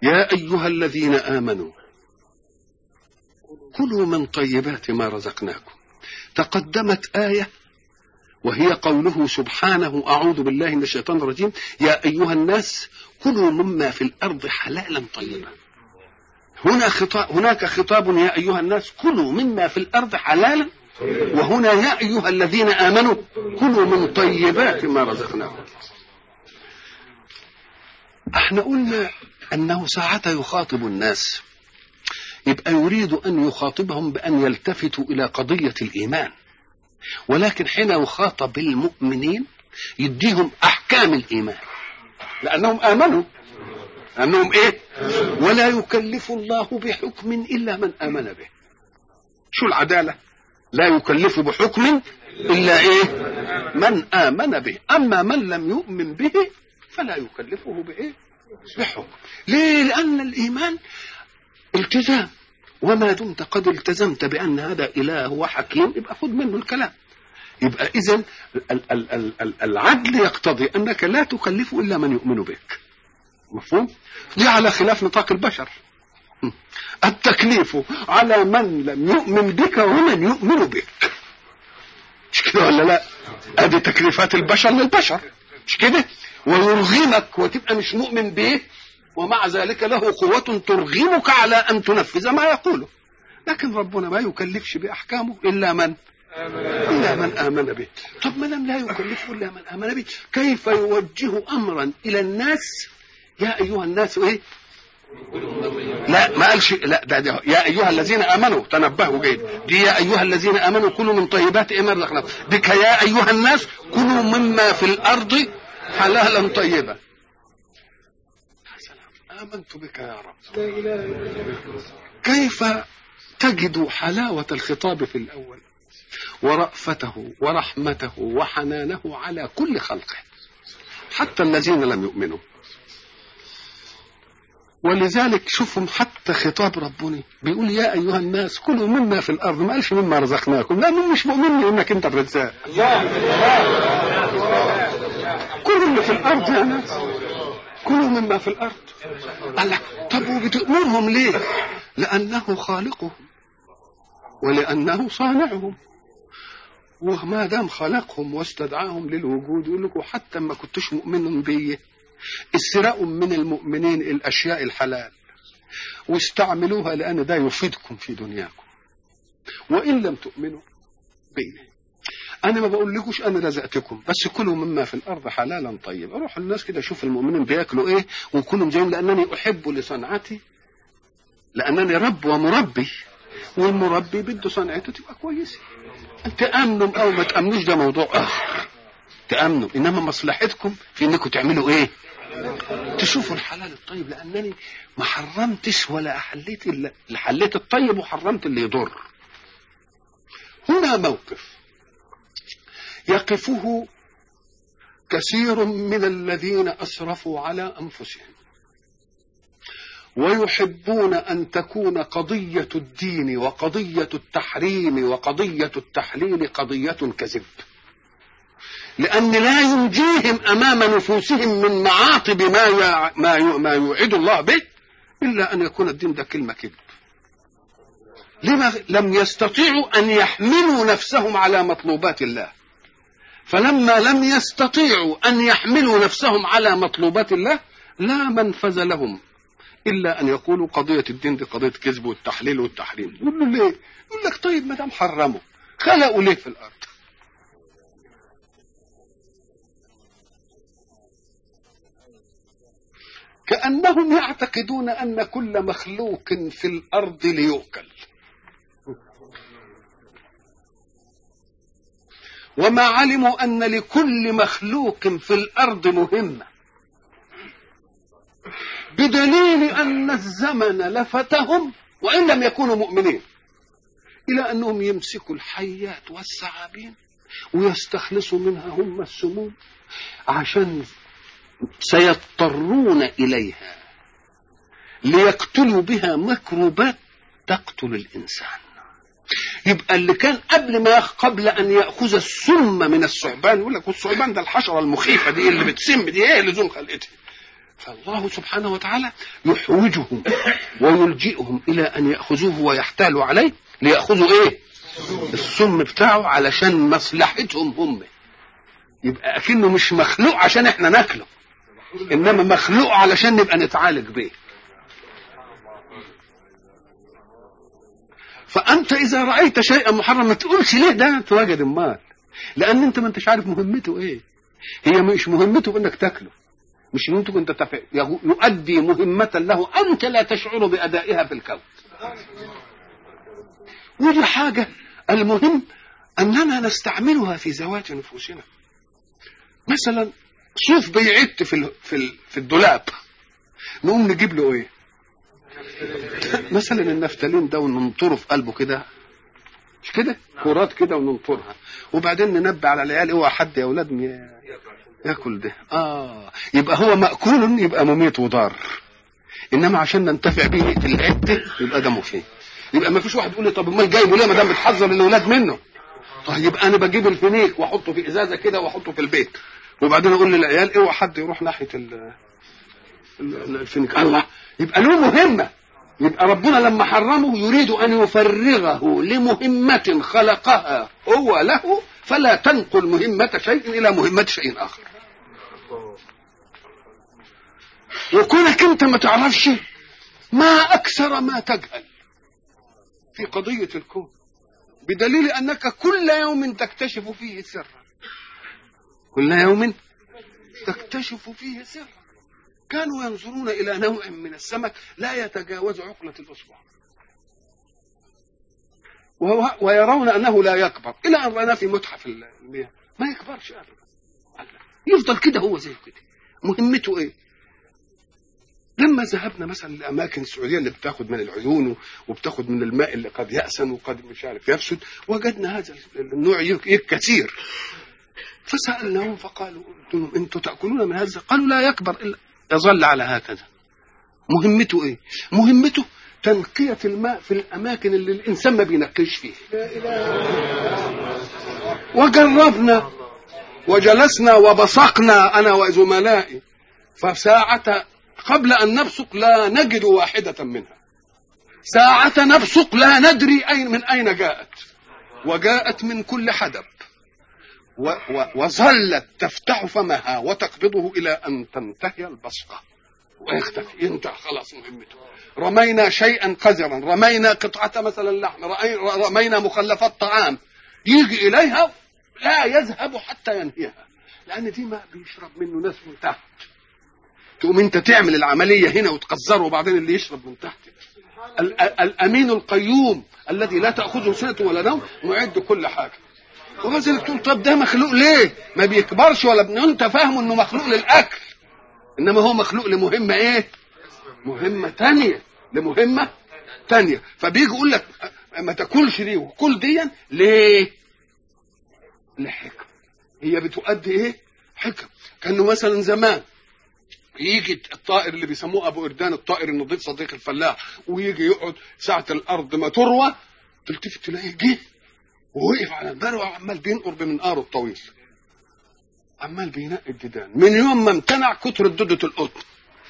يا أيها الذين آمنوا كلوا من طيبات ما رزقناكم تقدمت آية وهي قوله سبحانه أعوذ بالله من الشيطان الرجيم يا أيها الناس كلوا مما في الأرض حلالا طيبا هنا خطاب هناك خطاب يا أيها الناس كلوا مما في الأرض حلالا وهنا يا أيها الذين آمنوا كلوا من طيبات ما رزقناكم احنا قلنا أنه ساعة يخاطب الناس يبقى يريد أن يخاطبهم بأن يلتفتوا إلى قضية الإيمان ولكن حين يخاطب المؤمنين يديهم أحكام الإيمان لأنهم آمنوا أنهم إيه ولا يكلف الله بحكم إلا من آمن به شو العدالة لا يكلف بحكم إلا إيه من آمن به أما من لم يؤمن به فلا يكلفه بإيه بحكم ليه لأن الإيمان التزام وما دمت قد التزمت بأن هذا إله وحكيم يبقى خذ منه الكلام يبقى إذا العدل يقتضي أنك لا تكلف إلا من يؤمن بك مفهوم؟ دي على خلاف نطاق البشر التكليف على من لم يؤمن بك ومن يؤمن بك مش كده ولا لا ادي تكليفات البشر للبشر مش كده ويرغمك وتبقى مش مؤمن به ومع ذلك له قوة ترغمك على أن تنفذ ما يقوله لكن ربنا ما يكلفش بأحكامه إلا من إلا من آمن به طب ما لم لا يكلفه إلا من آمن به كيف يوجه أمرا إلى الناس يا أيها الناس إيه لا ما قالش لا ده, ده يا ايها الذين امنوا تنبهوا جيد دي يا ايها الذين امنوا كلوا من طيبات ما رزقناكم بك يا ايها الناس كلوا مما في الارض حلالا طيبا آمنت بك يا رب كيف تجد حلاوة الخطاب في الأول ورأفته ورحمته وحنانه على كل خلقه حتى الذين لم يؤمنوا ولذلك شوفهم حتى خطاب ربنا بيقول يا ايها الناس كلوا مما في الارض ما قالش مما رزقناكم لانه مش مؤمن انك انت الرزاق كلوا اللي في الارض يا ناس كلوا مما في الارض الله طب وبتأمرهم ليه لانه خالقهم ولانه صانعهم وما دام خلقهم واستدعاهم للوجود يقول لكم حتى ما كنتوش مؤمنين بيه اسرقوا من المؤمنين الاشياء الحلال واستعملوها لان ده يفيدكم في دنياكم وان لم تؤمنوا بيه انا ما بقول لكوش انا رزقتكم بس كلوا مما في الارض حلالا طيبا روح الناس كده شوف المؤمنين بياكلوا ايه وكلهم جايين لانني احب لصنعتي لانني رب ومربي والمربي بده صنعته تبقى كويسه تامنوا او ما تامنوش ده موضوع اخر تامنوا انما مصلحتكم في انكم تعملوا ايه تشوفوا الحلال الطيب لانني ما حرمتش ولا حليت الا حليت الطيب وحرمت اللي يضر هنا موقف يقفه كثير من الذين اسرفوا على انفسهم ويحبون ان تكون قضيه الدين وقضيه التحريم وقضيه التحليل قضيه كذب لأن لا ينجيهم أمام نفوسهم من معاطب ما يع... ما ي... ما يوعد الله به إلا أن يكون الدين ده كلمة كذب. لما لم يستطيعوا أن يحملوا نفسهم على مطلوبات الله. فلما لم يستطيعوا أن يحملوا نفسهم على مطلوبات الله لا منفذ لهم إلا أن يقولوا قضية الدين دي قضية كذب والتحليل والتحريم. يقول له ليه؟ يقول لك طيب ما دام حرموا خلقوا ليه في الأرض؟ كأنهم يعتقدون أن كل مخلوق في الأرض ليؤكل وما علموا أن لكل مخلوق في الأرض مهمة بدليل أن الزمن لفتهم وإن لم يكونوا مؤمنين إلى أنهم يمسكوا الحيات والثعابين ويستخلصوا منها هم السموم عشان سيضطرون إليها ليقتلوا بها ميكروبات تقتل الإنسان يبقى اللي كان قبل ما قبل أن يأخذ السم من الثعبان يقول لك الثعبان ده الحشرة المخيفة دي اللي بتسم دي هي لزوم خلقتها فالله سبحانه وتعالى يحوجهم ويلجئهم الى ان ياخذوه ويحتالوا عليه لياخذوا ايه السم بتاعه علشان مصلحتهم هم يبقى اكنه مش مخلوق عشان احنا ناكله انما مخلوق علشان نبقى نتعالج بيه فانت اذا رايت شيئا محرما ما تقولش ليه ده اتوجد المال لان انت ما انتش عارف مهمته ايه هي مش مهمته انك تاكله مش ان انت كنت تفع... يؤدي مهمة له انت لا تشعر بادائها في الكون ودي حاجة المهم اننا نستعملها في ذوات نفوسنا مثلا صوف بيعت في ال... في ال... في الدولاب نقوم نجيب له ايه مثلا النفتالين ده وننطره في قلبه كده مش كده كرات كده وننطرها وبعدين ننبه على العيال اوعى حد يا اولاد ياكل ده اه يبقى هو ماكول يبقى مميت وضار انما عشان ننتفع به في العده يبقى ده مفيد يبقى ما فيش واحد يقول لي طب امال جايبه ليه ما دام بتحذر الاولاد منه طيب يبقى انا بجيب الفينيك واحطه في ازازه كده واحطه في البيت وبعدين اقول للعيال اوعى حد يروح ناحيه ال الفينيك الله يبقى له مهمه يبقى ربنا لما حرمه يريد ان يفرغه لمهمه خلقها هو له فلا تنقل مهمه شيء الى مهمه شيء اخر وكونك انت ما تعرفش ما اكثر ما تجهل في قضيه الكون بدليل انك كل يوم تكتشف فيه سرا كل يوم تكتشف فيه سرا كانوا ينظرون الى نوع من السمك لا يتجاوز عقله الاصبع وهو ويرون انه لا يكبر الى ان رانا في متحف المياه ما يكبرش ابدا يفضل كده هو زي كده مهمته ايه لما ذهبنا مثلا لاماكن السعوديه اللي بتاخد من العيون وبتاخد من الماء اللي قد يأسن وقد مش عارف يفسد وجدنا هذا النوع كثير فسالناهم فقالوا لهم انتم تاكلون من هذا قالوا لا يكبر الا يظل على هكذا مهمته ايه مهمته تنقية الماء في الأماكن اللي الإنسان ما بينقيش فيه وجربنا وجلسنا وبصقنا أنا وزملائي فساعة قبل أن نبصق لا نجد واحدة منها ساعة نبصق لا ندري أين من أين جاءت وجاءت من كل حدب و و وظلت تفتح فمها وتقبضه إلى أن تنتهي البصقة ويختفي ينتهي خلاص مهمته رمينا شيئا قذرا رمينا قطعة مثلا لحم رمينا مخلفات طعام يجي إليها لا يذهب حتى ينهيها لأن دي ما بيشرب منه ناس من تحت تقوم انت تعمل العملية هنا وتقذره وبعدين اللي يشرب من تحت ال- ال- الأمين القيوم الذي لا تأخذه سنة ولا نوم معد كل حاجة وغزل تقول طب ده مخلوق ليه ما بيكبرش ولا ابن انت فاهمه انه مخلوق للأكل إنما هو مخلوق لمهمة إيه مهمة تانية لمهمة تانية فبيجي يقول لك ما تاكلش دي وكل دي ليه؟ لحكم هي بتؤدي ايه؟ حكم كانوا مثلا زمان يجي الطائر اللي بيسموه ابو اردان الطائر النظيف صديق الفلاح ويجي يقعد ساعة الارض ما تروى تلتفت تلاقيه جه ووقف على البر وعمال بينقر بمنقاره الطويل عمال بينقي الديدان من يوم ما امتنع كتر دودة القطن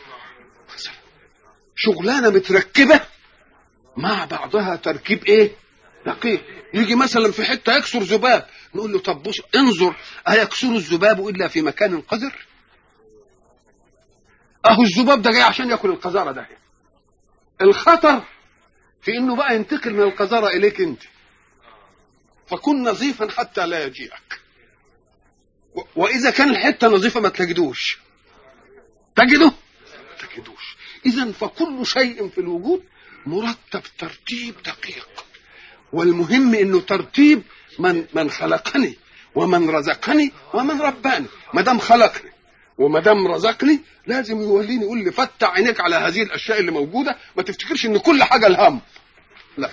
شغلانه متركبه مع بعضها تركيب ايه؟ دقيق يجي مثلا في حته يكسر ذباب نقول له طب بص انظر ايكسر الذباب الا في مكان قذر؟ اهو الذباب ده جاي عشان ياكل القذاره ده الخطر في انه بقى ينتقل من القذاره اليك انت فكن نظيفا حتى لا يجيئك و- واذا كان الحته نظيفه ما تجدوش تجده تجدوش اذا فكل شيء في الوجود مرتب ترتيب دقيق والمهم انه ترتيب من من خلقني ومن رزقني ومن رباني ما دام خلقني وما دام رزقني لازم يوليني يقول لي فتح عينيك على هذه الاشياء اللي موجوده ما تفتكرش ان كل حاجه الهم لا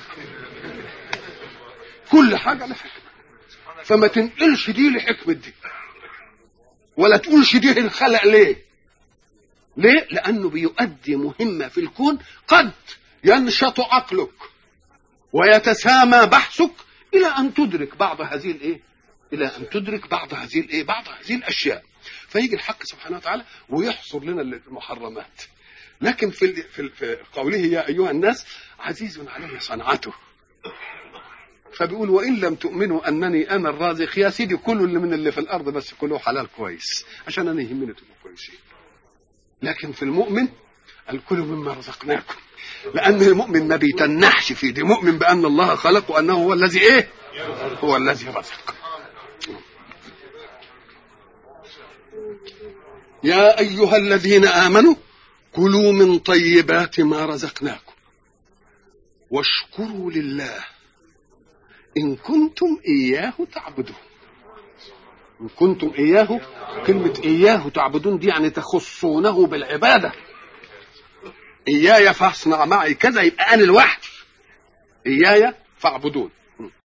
كل حاجه لها حكمه فما تنقلش دي لحكمه دي ولا تقولش دي الخلق ليه ليه لانه بيؤدي مهمه في الكون قد ينشط عقلك ويتسامى بحثك الى ان تدرك بعض هذه الايه الى ان تدرك بعض هذه الايه بعض هذه الاشياء فيجي الحق سبحانه وتعالى ويحصر لنا المحرمات لكن في ال- في ال- في قوله يا ايها الناس عزيز علي صنعته فبيقول وان لم تؤمنوا انني انا الرازق يا سيدي كلوا اللي من اللي في الارض بس كله حلال كويس عشان انا يهمني تبقوا كويسين لكن في المؤمن الكل مما رزقناكم لان المؤمن ما بيتنحش في دي مؤمن بان الله خلق وانه هو الذي ايه هو الذي رزق يا ايها الذين امنوا كلوا من طيبات ما رزقناكم واشكروا لله ان كنتم اياه تعبدون ان كنتم اياه كلمه اياه تعبدون دي يعني تخصونه بالعباده اياي فاصنع معي كذا يبقى انا لوحدي اياي فاعبدون